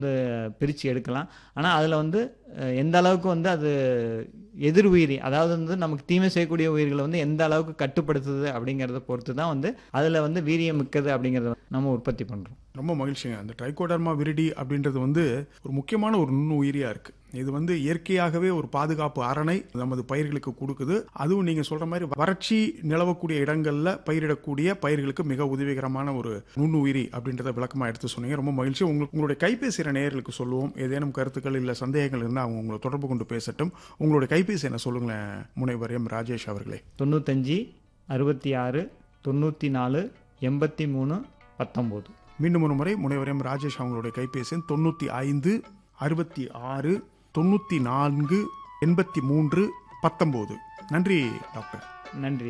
பிரித்து எடுக்கலாம் ஆனால் அதில் வந்து அஹ், எந்த அளவுக்கு வந்து அது எதிர் உயிரி அதாவது வந்து நமக்கு தீமை செய்யக்கூடிய உயிர்களை வந்து எந்த அளவுக்கு கட்டுப்படுத்துது அப்படிங்கிறத பொறுத்து தான் வந்து அதில் வந்து வீரியம் மிக்கது அப்படிங்கிறத நம்ம உற்பத்தி பண்ணுறோம் ரொம்ப மகிழ்ச்சிங்க அந்த ட்ரைகோடர்மா விரிடி அப்படின்றது வந்து ஒரு முக்கியமான ஒரு நுண்ணுயிரியா இருக்கு இது வந்து இயற்கையாகவே ஒரு பாதுகாப்பு அரணை நமது பயிர்களுக்கு கொடுக்குது அதுவும் நீங்க சொல்ற மாதிரி வறட்சி நிலவக்கூடிய இடங்கள்ல பயிரிடக்கூடிய பயிர்களுக்கு மிக உதவிகரமான ஒரு நுண்ணுயிரி அப்படின்றத விளக்கமா எடுத்து சொன்னீங்க ரொம்ப மகிழ்ச்சி உங்களுக்கு உங்களுடைய கைபேசி எண் நேயர்களுக்கு சொல்லுவோம் ஏதேனும் கருத்துக்கள் இல்ல சந்தேகங்கள் இருந்தால் அவங்க உங்களை தொடர்பு கொண்டு பேசட்டும் உங்களுடைய கைபேசி என்ன சொல்லுங்களேன் முனைவர் எம் ராஜேஷ் அவர்களே தொண்ணூத்தஞ்சு அறுபத்தி ஆறு தொண்ணூற்றி நாலு எண்பத்தி மூணு பத்தொம்போது மீண்டும் ஒரு முறை முனைவர் எம் ராஜேஷ் அவங்களுடைய கைபேசி எண் தொண்ணூற்றி ஐந்து அறுபத்தி ஆறு தொண்ணூற்றி நான்கு எண்பத்தி மூன்று பத்தொம்போது நன்றி டாக்டர் நன்றி